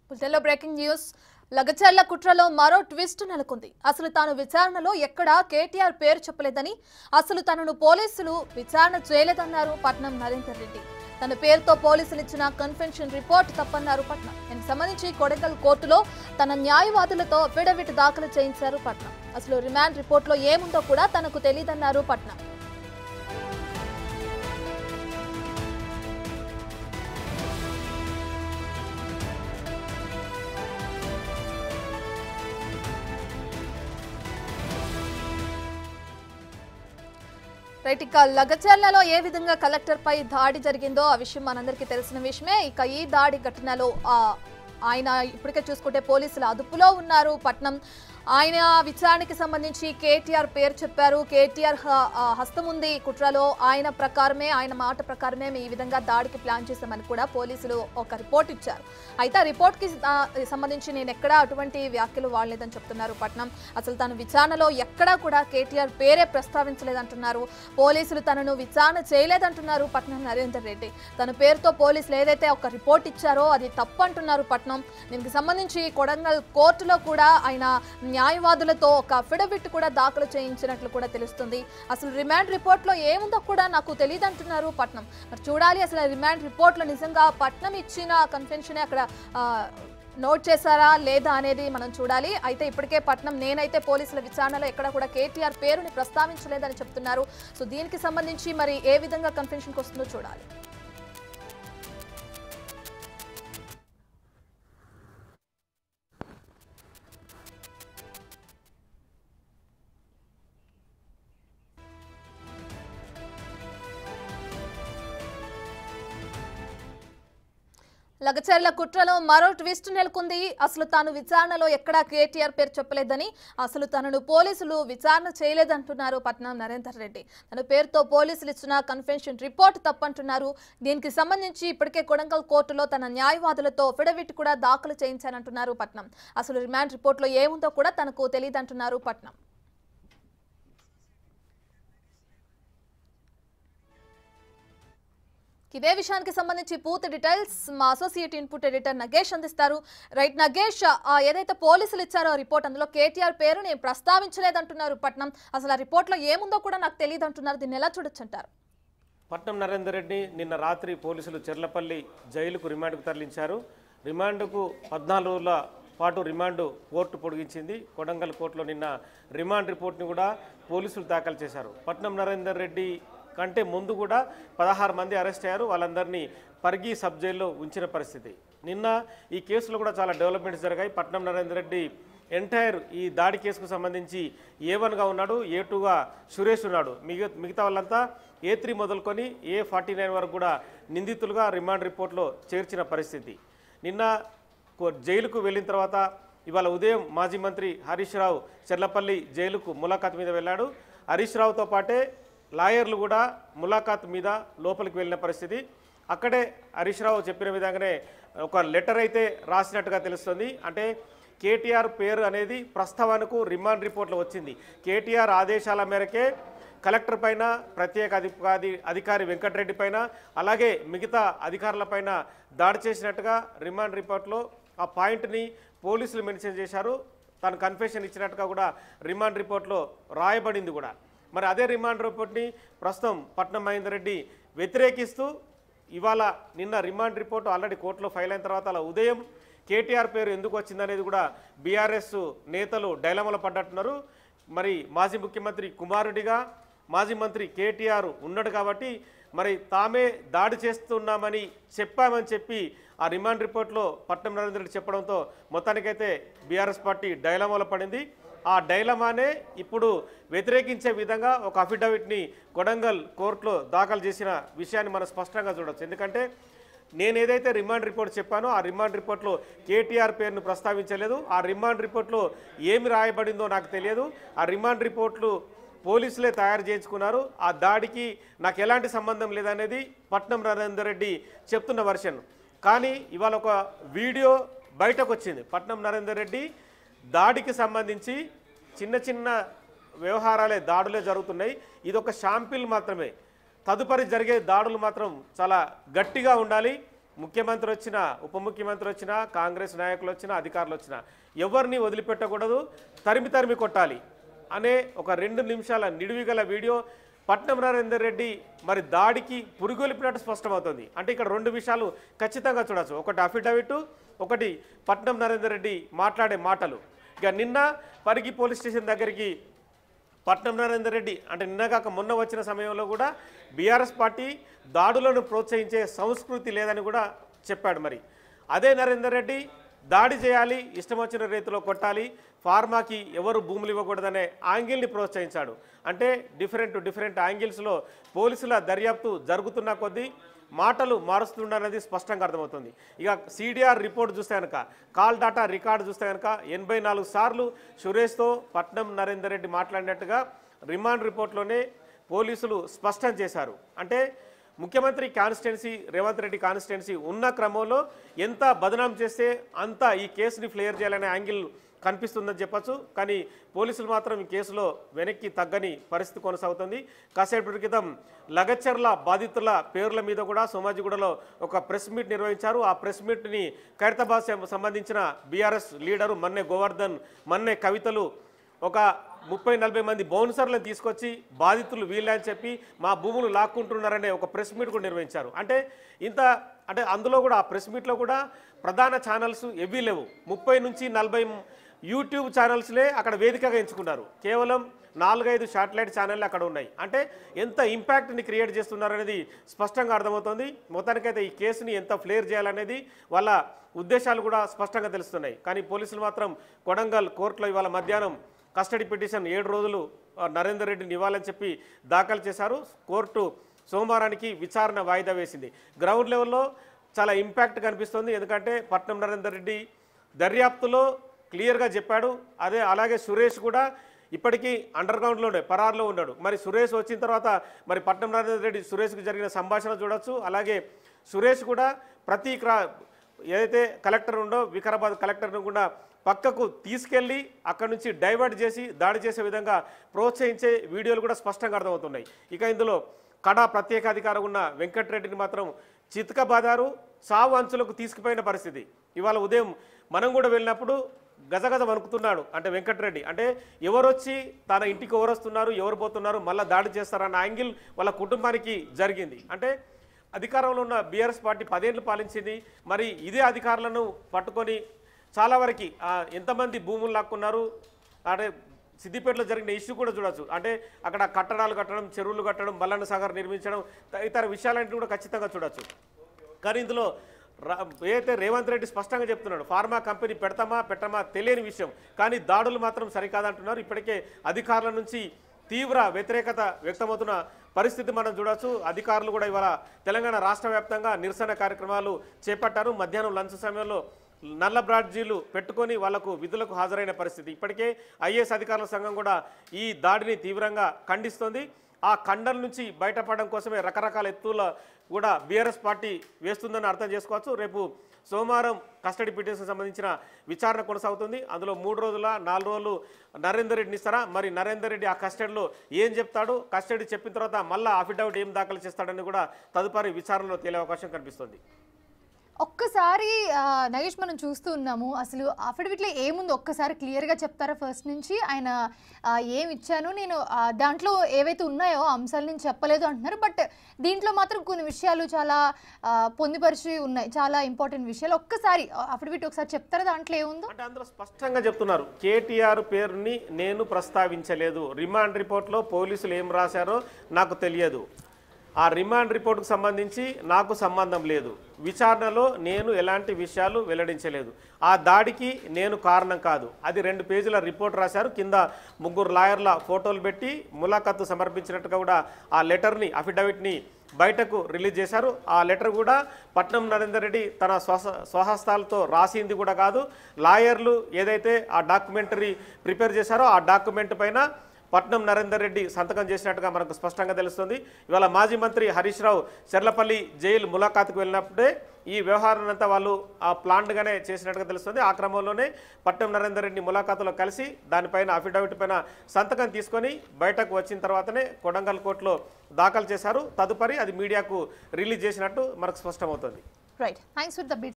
బులెటిన్లో breaking news Lagacharla కుట్రలో మరో ట్విస్ట్ నెలకొంది అసలు తాను విచారణలో ఎక్కడా కేటీఆర్ పేరు చెప్పలేదని అసలు తనను పోలీసులు విచారణ చేయలేదన్నారు పట్నం నరేందర్ రెడ్డి తన పేరుతో పోలీసులు ఇచ్చిన కన్ఫెన్షన్ రిపోర్ట్ తప్పన్నారు పట్నం దీనికి సంబంధించి కొడగల్ కోర్టులో తన న్యాయవాదులతో అఫిడవిట్ దాఖలు చేయించారు పట్నం అసలు రిమాండ్ రిపోర్ట్లో ఏముందో కూడా తనకు తెలియదన్నారు పట్నం రైట్ ఇక లగచర్లలో ఏ విధంగా కలెక్టర్ పై దాడి జరిగిందో ఆ విషయం మనందరికీ తెలిసిన విషయమే ఇక ఈ దాడి ఘటనలో ఆ, ఆయన ఇప్పటికే చూసుకుంటే పోలీసుల అదుపులో ఉన్నారు పట్నం ఆయన విచారణకి సంబంధించి కేటీఆర్ పేరు చెప్పారు కేటీఆర్ హ- ఆ, హస్తం ఉంది ఈ కుట్రలో ఆయన ప్రకారమే ఆయన మాట ప్రకారమే మేము ఈ విధంగా దాడికి ప్లాన్ చేశామని కూడా పోలీసులు ఒక రిపోర్ట్ ఇచ్చారు అయితే ఆ రిపోర్ట్కి ఆ, సంబంధించి నేను ఎక్కడా అటువంటి వ్యాఖ్యలు వాడలేదని చెప్తున్నారు పట్నం అసలు తను విచారణలో ఎక్కడా కూడా కేటీఆర్ పేరే ప్రస్తావించలేదంటున్నారు పోలీసులు తనను విచారణ చేయలేదంటున్నారు పట్నం నరేందర్ రెడ్డి తన పేరుతో పోలీసులు ఏదైతే ఒక రిపోర్ట్ ఇచ్చారో అది తప్పు అంటున్నారు పట్నం దీనికి సంబంధించి కొడంగల్ కోర్టులో కూడా ఆయన న్యాయవాదులతో ఒక అఫిడవిట్ కూడా దాఖలు చేయించినట్లు కూడా తెలుస్తుంది అసలు రిమాండ్ రిపోర్ట్లో ఏముందో కూడా నాకు తెలియదు అంటున్నారు పట్నం మరి చూడాలి అసలు రిమాండ్ రిపోర్ట్లో నిజంగా పట్నం ఇచ్చిన కన్ఫెన్షనే అక్కడ ఆ, నోట్ చేశారా లేదా అనేది మనం చూడాలి అయితే ఇప్పటికే పట్నం నేనైతే పోలీసుల విచారణలో ఎక్కడ కూడా కేటీఆర్ పేరుని ప్రస్తావించలేదని చెప్తున్నారు సో దీనికి సంబంధించి మరి ఏ విధంగా కన్ఫెన్షన్కి వస్తుందో చూడాలి లగచర్ల కుట్రలో మరో ట్విస్ట్ నెలకొంది అసలు తాను విచారణలో ఎక్కడా కేటీఆర్ పేరు చెప్పలేదని అసలు తనను పోలీసులు విచారణ చేయలేదంటున్నారు పట్నం నరేందర్ రెడ్డి తన పేరుతో పోలీసులు ఇచ్చిన కన్ఫెన్షన్ రిపోర్ట్ తప్పంటున్నారు దీనికి సంబంధించి ఇప్పటికే కొడంగల్ కోర్టులో తన న్యాయవాదులతో అఫిడవిట్ కూడా దాఖలు చేయించానంటున్నారు పట్నం అసలు రిమాండ్ రిపోర్ట్లో ఏముందో కూడా తనకు తెలియదంటున్నారు పట్నం ఇదే విషయానికి సంబంధించి పూర్తి డీటెయిల్స్ మా అసోసియేట్ ఇన్పుట్ ఎడిటర్ నగేష్ అందిస్తారు రైట్ నగేష్ ఆ ఏదైతే పోలీసులు ఇచ్చారో రిపోర్ట్ అందులో కేటీఆర్ పేరు నేను ప్రస్తావించలేదంటున్నారు పట్నం అసలు ఆ రిపోర్ట్లో ఏముందో కూడా నాకు తెలియదు అంటున్నారు దీన్ని ఎలా చూడొచ్చు అంటారు పట్నం నరేందర్ రెడ్డి నిన్న రాత్రి పోలీసులు చెర్లపల్లి జైలుకు రిమాండ్కు తరలించారు రిమాండ్కు పద్నాలుగు రోజుల పాటు రిమాండ్ కోర్టు పొడిగించింది కొడంగల్ కోర్టులో నిన్న రిమాండ్ రిపోర్ట్ని కూడా పోలీసులు దాఖలు చేశారు పట్నం నరేందర్ రెడ్డి కంటే ముందు కూడా పదహారు మంది అరెస్ట్ అయ్యారు వాళ్ళందరినీ పరిగి సబ్ జైల్లో ఉంచిన పరిస్థితి నిన్న ఈ కేసులో కూడా చాలా డెవలప్మెంట్స్ జరిగాయి పట్నం నరేందర్ రెడ్డి ఎంటైర్ ఈ దాడి కేసుకు సంబంధించి ఏ వన్గా ఉన్నాడు ఏ టూగా సురేష్ ఉన్నాడు మిగతా మిగతా వాళ్ళంతా ఏ త్రీ మొదలుకొని ఏ ఫార్టీ నైన్ వరకు కూడా నిందితులుగా రిమాండ్ రిపోర్ట్లో చేర్చిన పరిస్థితి నిన్న కో- జైలుకు వెళ్ళిన తర్వాత ఇవాళ ఉదయం మాజీ మంత్రి హరీష్ రావు చెర్లపల్లి జైలుకు ములాఖాత్ మీద వెళ్ళాడు హరీష్ రావుతో పాటే లాయర్లు కూడా ములాఖాత్ మీద లోపలికి వెళ్ళిన పరిస్థితి అక్కడే హరీష్ రావు చెప్పిన విధంగానే ఒక లెటర్ అయితే రాసినట్టుగా తెలుస్తుంది అంటే కేటీఆర్ పేరు అనేది ప్రస్తావనకు రిమాండ్ రిపోర్ట్లో వచ్చింది కేటీఆర్ ఆదేశాల మేరకే కలెక్టర్ పైన ప్రత్యేక అధికారి అధికారి వెంకటరెడ్డి పైన అలాగే మిగతా అధికారుల పైన దాడి చేసినట్టుగా రిమాండ్ రిపోర్ట్లో ఆ పాయింట్ని పోలీసులు మెన్షన్ చేశారు తను కన్ఫెషన్ ఇచ్చినట్టుగా కూడా రిమాండ్ రిపోర్ట్లో రాయబడింది కూడా మరి అదే రిమాండ్ రిపోర్ట్ని ప్రస్తుతం పట్నం మహేందర్ రెడ్డి వ్యతిరేకిస్తూ ఇవాళ నిన్న రిమాండ్ రిపోర్ట్ ఆల్రెడీ కోర్టులో ఫైల్ అయిన తర్వాత అలా ఉదయం కేటీఆర్ పేరు ఎందుకు వచ్చిందనేది కూడా బీఆర్ఎస్ నేతలు డైలమలో పడ్డట్టున్నారు మరి మాజీ ముఖ్యమంత్రి కుమారుడిగా మాజీ మంత్రి కేటీఆర్ ఉన్నాడు కాబట్టి మరి తామే దాడి చేస్తున్నామని చెప్పామని చెప్పి ఆ రిమాండ్ రిపోర్ట్లో పట్నం నరేంద్ర రెడ్డి చెప్పడంతో మొత్తానికైతే బీఆర్ఎస్ పార్టీ డైలమాలో పడింది ఆ డైలమానే ఇప్పుడు వ్యతిరేకించే విధంగా ఒక అఫిడవిట్ని కొడంగల్ కోర్టులో దాఖలు చేసిన విషయాన్ని మనం స్పష్టంగా చూడొచ్చు ఎందుకంటే నేను ఏదైతే రిమాండ్ రిపోర్ట్ చెప్పానో ఆ రిమాండ్ రిపోర్ట్లో కేటీఆర్ పేరును ప్రస్తావించలేదు ఆ రిమాండ్ రిపోర్ట్లో ఏమి రాయబడిందో నాకు తెలియదు ఆ రిమాండ్ రిపోర్ట్లు పోలీసులే తయారు చేయించుకున్నారు ఆ దాడికి నాకు ఎలాంటి సంబంధం లేదనేది పట్నం నరేందర్ రెడ్డి చెప్తున్న వర్షన్ కానీ ఇవాళ ఒక వీడియో బయటకు వచ్చింది పట్నం నరేందర్ రెడ్డి దాడికి సంబంధించి చిన్న చిన్న వ్యవహారాలే దాడులే జరుగుతున్నాయి ఇది ఒక షాంపిల్ మాత్రమే తదుపరి జరిగే దాడులు మాత్రం చాలా గట్టిగా ఉండాలి ముఖ్యమంత్రి వచ్చినా ఉప ముఖ్యమంత్రి వచ్చినా కాంగ్రెస్ నాయకులు వచ్చినా అధికారులు వచ్చినా ఎవరిని వదిలిపెట్టకూడదు తరిమి తరిమి కొట్టాలి అనే ఒక రెండు నిమిషాల నిడివిగల వీడియో పట్నం నరేందర్ రెడ్డి మరి దాడికి పురుగొలిపినట్టు స్పష్టమవుతుంది అంటే ఇక్కడ రెండు విషయాలు ఖచ్చితంగా చూడొచ్చు ఒకటి అఫిడవిట్ ఒకటి పట్నం నరేందర్ రెడ్డి మాట్లాడే మాటలు ఇక నిన్న పరిగి పోలీస్ స్టేషన్ దగ్గరికి పట్నం నరేందర్ రెడ్డి అంటే నిన్నగాక మొన్న వచ్చిన సమయంలో కూడా బీఆర్ఎస్ పార్టీ దాడులను ప్రోత్సహించే సంస్కృతి లేదని కూడా చెప్పాడు మరి అదే నరేందర్ రెడ్డి దాడి చేయాలి ఇష్టం వచ్చిన రీతిలో కొట్టాలి ఫార్మాకి ఎవరు భూములు ఇవ్వకూడదనే యాంగిల్ని ప్రోత్సహించాడు అంటే డిఫరెంట్ డిఫరెంట్ యాంగిల్స్లో పోలీసుల దర్యాప్తు జరుగుతున్న కొద్దీ మాటలు మారుస్తుండన్నది స్పష్టంగా అర్థమవుతుంది ఇక సిడిఆర్ రిపోర్ట్ చూస్తే కనుక కాల్ డాటా రికార్డు చూస్తే కనుక ఎనభై నాలుగు సార్లు సురేష్తో పట్నం నరేందర్ రెడ్డి మాట్లాడినట్టుగా రిమాండ్ రిపోర్ట్లోనే పోలీసులు స్పష్టం చేశారు అంటే ముఖ్యమంత్రి కాన్స్టిట్యున్సీ రేవంత్ రెడ్డి కాన్స్టిట్యున్సీ ఉన్న క్రమంలో ఎంత బదనాం చేస్తే అంత ఈ కేసుని ఫ్లేయర్ చేయాలనే యాంగిల్ కనిపిస్తుందని చెప్పొచ్చు కానీ పోలీసులు మాత్రం ఈ కేసులో వెనక్కి తగ్గని పరిస్థితి కొనసాగుతుంది కాసేపటి క్రితం లగచర్ల బాధితుల పేర్ల మీద కూడా సోమాజిగూడలో ఒక ప్రెస్ మీట్ నిర్వహించారు ఆ ప్రెస్ మీట్ని ఖైరతాబాద్ సం- సంబంధించిన బీఆర్ఎస్ లీడరు మన్నే గోవర్ధన్ మన్నే కవితలు ఒక ముప్పై నలభై మంది బౌన్సర్లను తీసుకొచ్చి బాధితులు వీళ్ళే అని చెప్పి మా భూములు లాక్కుంటున్నారనే ఒక ప్రెస్ మీట్ కూడా నిర్వహించారు అంటే ఇంత అంటే అందులో కూడా ఆ ప్రెస్ మీట్లో కూడా ప్రధాన ఛానల్స్ ఎవ్వీ లేవు ముప్పై నుంచి నలభై యూట్యూబ్ ఛానల్స్లే అక్కడ వేదికగా ఎంచుకున్నారు కేవలం నాలుగైదు శాటిలైట్ ఛానళ్ళు అక్కడ ఉన్నాయి అంటే ఎంత ఇంపాక్ట్ని క్రియేట్ చేస్తున్నారనేది స్పష్టంగా అర్థమవుతుంది మొత్తానికైతే ఈ కేసుని ఎంత ఫ్లేర్ చేయాలనేది వాళ్ళ ఉద్దేశాలు కూడా స్పష్టంగా తెలుస్తున్నాయి కానీ పోలీసులు మాత్రం కొడంగల్ కోర్టులో ఇవాళ మధ్యాహ్నం కస్టడీ పిటిషన్ ఏడు రోజులు ఆ, నరేందర్ రెడ్డిని ఇవ్వాలని చెప్పి దాఖలు చేశారు కోర్టు సోమవారానికి విచారణ వాయిదా వేసింది గ్రౌండ్ లెవెల్లో చాలా ఇంపాక్ట్ కనిపిస్తుంది ఎందుకంటే పట్నం నరేందర్ రెడ్డి దర్యాప్తులో క్లియర్గా చెప్పాడు అదే అలాగే సురేష్ కూడా ఇప్పటికీ అండర్ గ్రౌండ్లోనే పరారులో ఉన్నాడు మరి సురేష్ వచ్చిన తర్వాత మరి పట్నం నరేందర్ రెడ్డి సురేష్కి జరిగిన సంభాషణ చూడొచ్చు అలాగే సురేష్ కూడా ప్రతి క్రా ఏదైతే కలెక్టర్ ఉందో వికారాబాద్ కలెక్టర్ను కూడా పక్కకు తీసుకెళ్ళి అక్కడి నుంచి డైవర్ట్ చేసి దాడి చేసే విధంగా ప్రోత్సహించే వీడియోలు కూడా స్పష్టంగా అర్థమవుతున్నాయి ఇక ఇందులో కడా ప్రత్యేక అధికారం ఉన్న వెంకటరెడ్డిని మాత్రం చితకబాదారు సావు అంచులకు తీసుకుపోయిన పరిస్థితి ఇవాళ ఉదయం మనం కూడా వెళ్ళినప్పుడు గజగజ వణుకుతున్నాడు అంటే వెంకటరెడ్డి అంటే ఎవరు వచ్చి తన ఇంటికి ఎవరు వస్తున్నారు ఎవరు పోతున్నారు మళ్ళీ దాడి చేస్తారన్న యాంగిల్ వాళ్ళ కుటుంబానికి జరిగింది అంటే అధికారంలో ఉన్న బీఆర్ఎస్ పార్టీ పదేళ్ళు పాలించింది మరి ఇదే అధికారులను పట్టుకొని చాలా వరకు ఆ, ఎంతమంది భూములు లాక్కున్నారు అంటే సిద్దిపేటలో జరిగిన ఇష్యూ కూడా చూడొచ్చు అంటే అక్కడ కట్టడాలు కట్టడం చెరువులు కట్టడం మల్లన్న సాగర్ నిర్మించడం తదితర విషయాలన్నింటినీ కూడా ఖచ్చితంగా చూడొచ్చు కానీ ఇందులో రా- ఏదైతే రేవంత్ రెడ్డి స్పష్టంగా చెప్తున్నాడు ఫార్మా కంపెనీ పెడతామా పెట్టమా తెలియని విషయం కానీ దాడులు మాత్రం సరికాదంటున్నారు ఇప్పటికే అధికారుల నుంచి తీవ్ర వ్యతిరేకత వ్యక్తమవుతున్న పరిస్థితి మనం చూడొచ్చు అధికారులు కూడా ఇవాళ తెలంగాణ రాష్ట్ర వ్యాప్తంగా నిరసన కార్యక్రమాలు చేపట్టారు మధ్యాహ్నం లంచ్ సమయంలో నల్ల బ్రాడ్జీలు పెట్టుకొని వాళ్లకు విధులకు హాజరైన పరిస్థితి ఇప్పటికే ఐఏఎస్ అధికారుల సంఘం కూడా ఈ దాడిని తీవ్రంగా ఖండిస్తోంది ఆ ఖండన నుంచి బయటపడడం కోసమే రకరకాల ఎత్తుల కూడా బీఆర్ఎస్ పార్టీ వేస్తుందని అర్థం చేసుకోవచ్చు రేపు సోమవారం కస్టడీ పిటిషన్ సంబంధించిన విచారణ కొనసాగుతుంది అందులో మూడు రోజుల నాలుగు రోజులు నరేందర్ రెడ్డిని ఇస్తారా మరి నరేందర్ రెడ్డి ఆ కస్టడీలో ఏం చెప్తాడు కస్టడీ చెప్పిన తర్వాత మళ్ళీ అఫిడవిట్ ఏం దాఖలు చేస్తాడని కూడా తదుపరి విచారణలో తేలే అవకాశం కనిపిస్తుంది ఒక్కసారి ఆ, నగేష్ మనం చూస్తూ ఉన్నాము అసలు అఫిడవిట్లో ఏముంది ఒక్కసారి క్లియర్గా చెప్తారా ఫస్ట్ నుంచి ఆయన ఆ, ఏం ఇచ్చాను నేను ఆ, దాంట్లో ఏవైతే ఉన్నాయో ఆ అంశాలు నేను చెప్పలేదు అంటున్నారు బట్ దీంట్లో మాత్రం కొన్ని విషయాలు చాలా ఆ, పొందుపరిచి ఉన్నాయి చాలా ఇంపార్టెంట్ విషయాలు ఒక్కసారి అఫిడవిట్ ఒకసారి చెప్తారా దాంట్లో ఏముందో అంటే అందులో స్పష్టంగా చెప్తున్నారు కేటీఆర్ పేరుని నేను ప్రస్తావించలేదు రిమాండ్ రిపోర్ట్లో పోలీసులు ఏం రాశారో నాకు తెలియదు ఆ రిమాండ్ రిపోర్టుకు సంబంధించి నాకు సంబంధం లేదు విచారణలో నేను ఎలాంటి విషయాలు వెల్లడించలేదు ఆ దాడికి నేను కారణం కాదు అది రెండు పేజీల రిపోర్ట్ రాశారు కింద ముగ్గురు లాయర్ల ఫోటోలు పెట్టి ములాఖత్తు సమర్పించినట్టుగా కూడా ఆ లెటర్ని అఫిడవిట్ని బయటకు రిలీజ్ చేశారు ఆ లెటర్ కూడా పట్నం నరేందర్ రెడ్డి తన స్వస స్వహస్తాలతో రాసింది కూడా కాదు లాయర్లు ఏదైతే ఆ డాక్యుమెంటరీ ప్రిపేర్ చేశారో ఆ డాక్యుమెంట్ పైన పట్నం నరేందర్ రెడ్డి సంతకం చేసినట్టుగా మనకు స్పష్టంగా తెలుస్తుంది ఇవాళ మాజీ మంత్రి హరీష్ రావు చెర్లపల్లి జైలు ములాఖాత్కు వెళ్ళినప్పుడే ఈ వ్యవహారాన్ని అంతా వాళ్ళు ఆ ప్లాన్గానే చేసినట్టుగా తెలుస్తుంది ఆ క్రమంలోనే పట్నం నరేందర్ రెడ్డి ములాఖాతులో కలిసి దానిపైన అఫిడవిట్ పైన సంతకం తీసుకొని బయటకు వచ్చిన తర్వాతనే కొడంగల్ కోర్టులో దాఖలు చేశారు తదుపరి అది మీడియాకు రిలీజ్ చేసినట్టు మనకు స్పష్టమవుతుంది రైట్ థ్యాంక్స్ ఫర్ ద